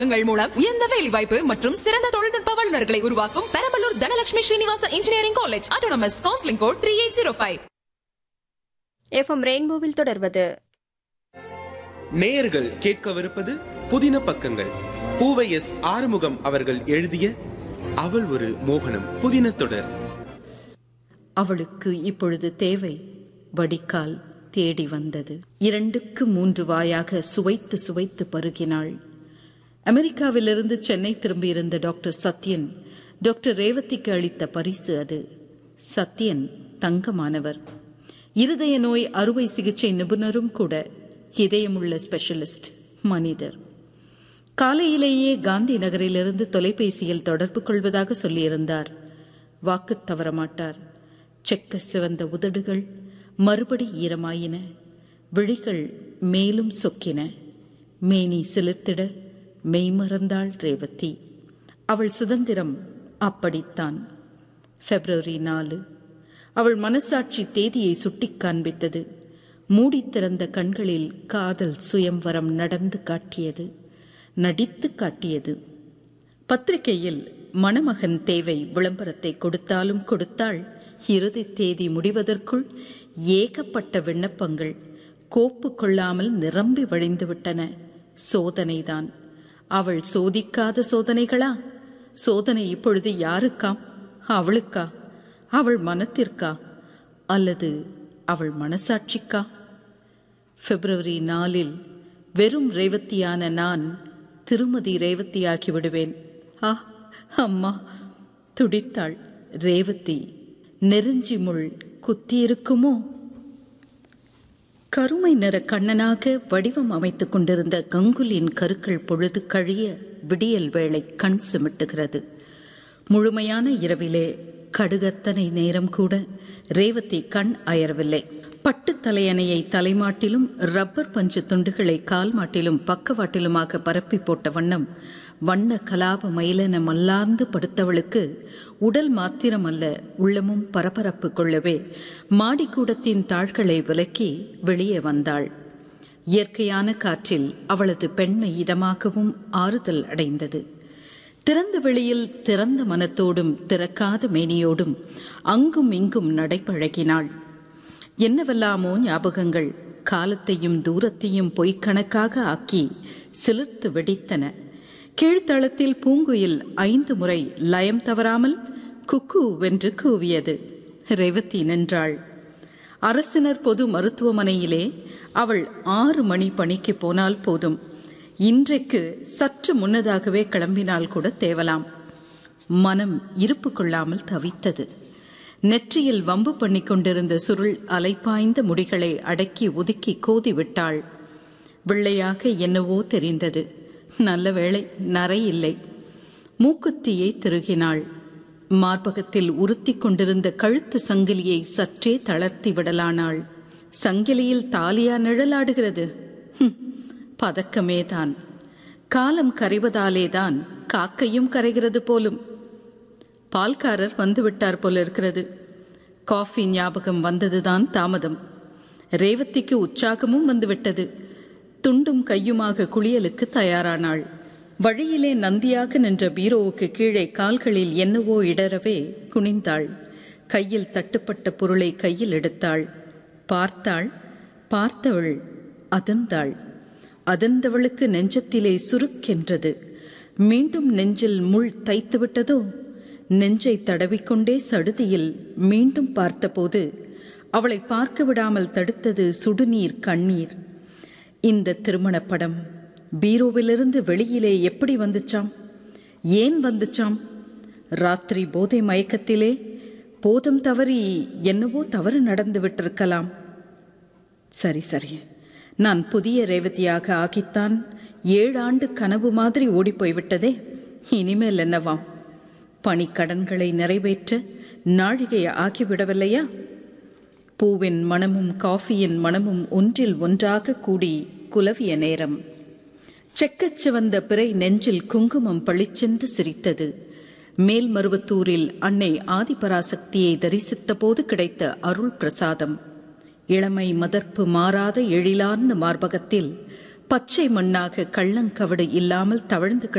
உங்கள் மூலம் உயர்ந்த வேலைவாய்ப்பு மற்றும் சிறந்த தொழில்நுட்ப வல்லுநர்களை உருவாக்கும் Perambalur Dhanalakshmi Srinivasa engineering college autonomous counselling code three eight zero five FM ரெயின்போவில் தொடர்வது நேயர்கள் கேட்கவிருப்பது புதின பக்கங்கள் பூவை எஸ் ஆறுமுகம் அவர்கள் எழுதிய அவள் ஒரு மோகனம் புதின தொடர் அவளுக்கு இப்பொழுது தேவை வடிகால் தேடி வந்தது இரண்டுக்கு மூன்று வாயாக சுவைத்து சுவைத்து பருகினாள் அமெரிக்காவிலிருந்து சென்னை திரும்பியிருந்த டாக்டர் சத்யன் டாக்டர் ரேவதிக்கு அளித்த பரிசு அது சத்யன் தங்கமானவர் இருதய நோய் அறுவை சிகிச்சை நிபுணரும் கூட இதயமுள்ள ஸ்பெஷலிஸ்ட் மனிதர் காலையிலேயே காந்தி நகரிலிருந்து தொலைபேசியில் தொடர்பு கொள்வதாக சொல்லியிருந்தார் வாக்கு தவறமாட்டார் செக்க சிவந்த உதடுகள் மறுபடி ஈரமாயின விழிகள் மேலும் சொக்கின மேனி சிலிர்த்திட மெய்மறந்தாள் ரேவதி அவள் சுதந்திரம் அப்படித்தான் பிப்ரவரி நாலு அவள் மனசாட்சி தேதியை சுட்டிக் காண்பித்தது மூடித் திறந்த கண்களில் காதல் சுயம்வரம் நடந்து காட்டியது நடித்து காட்டியது பத்திரிகையில் மணமகன் தேவை விளம்பரத்தை கொடுத்தாலும் கொடுத்தாள் இறுதி தேதி முடிவதற்குள் ஏகப்பட்ட விண்ணப்பங்கள் கோப்பு கொள்ளாமல் நிரம்பி வழிந்துவிட்டன சோதனைதான் அவள் சோதிக்காத சோதனைகளா சோதனை இப்பொழுது யாருக்காம் அவளுக்கா அவள் மனத்திற்கா அல்லது அவள் மனசாட்சிக்கா பிப்ரவரி நாலில் வெறும் ரேவதியான நான் திருமதி ரேவதியாகி விடுவேன் ஆ அம்மா துடித்தாள் ரேவதி நெருஞ்சி முள் குத்தியிருக்குமோ கருமை நிற கண்ணனாக வடிவம் அமைத்துக் கொண்டிருந்த கங்குலின் கருக்கள் பொழுது கழிய விடியல் வேளை கண் சிமிட்டுகிறது முழுமையான இரவிலே கடுகத்தனை நேரம் கூட ரேவதி கண் அயரவில்லை பட்டு தலையணையை தலைமாட்டிலும் ரப்பர் பஞ்சு துண்டுகளை கால் மாட்டிலும் பக்கவாட்டிலுமாக பரப்பி போட்ட வண்ணம் வண்ண கலாப மயிலென மல்லார்ந்து படுத்தவளுக்கு உடல் மாத்திரமல்ல உள்ளமும் பரபரப்பு கொள்ளவே மாடிக்கூடத்தின் தாள்களை விலக்கி வெளியே வந்தாள் இயற்கையான காற்றில் அவளது பெண்மை இதமாகவும் ஆறுதல் அடைந்தது திறந்த வெளியில் திறந்த மனத்தோடும் திறக்காத மேனியோடும் அங்கும் இங்கும் நடைபழகினாள் என்னவெல்லாமோ ஞாபகங்கள் காலத்தையும் தூரத்தையும் பொய்க்கணக்காக ஆக்கி சிலிர்த்து வெடித்தன கீழ்த்தளத்தில் பூங்குயில் ஐந்து முறை லயம் தவறாமல் குக்கு வென்று கூவியது ரேவதி நின்றாள் அரசினர் பொது மருத்துவமனையிலே அவள் ஆறு மணி பணிக்கு போனால் போதும் இன்றைக்கு சற்று முன்னதாகவே கிளம்பினால் கூட தேவலாம் மனம் இருப்பு கொள்ளாமல் தவித்தது நெற்றியில் வம்பு பண்ணி கொண்டிருந்த சுருள் அலைப்பாய்ந்த முடிகளை அடக்கி ஒதுக்கி கோதி விட்டாள் வெள்ளையாக என்னவோ தெரிந்தது நல்ல வேளை நரை இல்லை மூக்குத்தியை திருகினாள் மார்பகத்தில் உறுத்தி கொண்டிருந்த கழுத்து சங்கிலியை சற்றே தளர்த்தி விடலானாள் சங்கிலியில் தாலியா நிழலாடுகிறது பதக்கமேதான் காலம் கரைவதாலேதான் காக்கையும் கரைகிறது போலும் பால்காரர் வந்துவிட்டார் போல இருக்கிறது காஃபி ஞாபகம் வந்ததுதான் தாமதம் ரேவதிக்கு உற்சாகமும் வந்துவிட்டது துண்டும் கையுமாக குளியலுக்கு தயாரானாள் வழியிலே நந்தியாக நின்ற பீரோவுக்கு கீழே கால்களில் என்னவோ இடரவே குனிந்தாள் கையில் தட்டுப்பட்ட பொருளை கையில் எடுத்தாள் பார்த்தாள் பார்த்தவள் அதிர்ந்தாள் அதிர்ந்தவளுக்கு நெஞ்சத்திலே சுருக்கென்றது மீண்டும் நெஞ்சில் முள் தைத்து விட்டதோ நெஞ்சை தடவிக்கொண்டே சடுதியில் மீண்டும் பார்த்தபோது அவளை பார்க்க விடாமல் தடுத்தது சுடுநீர் கண்ணீர் இந்த திருமணப் படம் பீரோவிலிருந்து வெளியிலே எப்படி வந்துச்சாம் ஏன் வந்துச்சாம் ராத்திரி போதை மயக்கத்திலே போதும் தவறி என்னவோ தவறு நடந்து விட்டிருக்கலாம் சரி சரி நான் புதிய ரேவதியாக ஆகித்தான் ஏழாண்டு கனவு மாதிரி ஓடிப்போய்விட்டதே இனிமேல் என்னவாம் பணிக்கடன்களை நிறைவேற்ற நாழிகை ஆகிவிடவில்லையா பூவின் மனமும் காஃபியின் மனமும் ஒன்றில் ஒன்றாக கூடி குலவிய நேரம் செக்கச் சிவந்த பிறை நெஞ்சில் குங்குமம் பளிச்சென்று சிரித்தது மேல்மருவத்தூரில் அன்னை ஆதிபராசக்தியை தரிசித்த போது கிடைத்த அருள் பிரசாதம் இளமை மதர்ப்பு மாறாத எழிலார்ந்த மார்பகத்தில் பச்சை மண்ணாக கள்ளங்கவடு இல்லாமல் தவழ்ந்து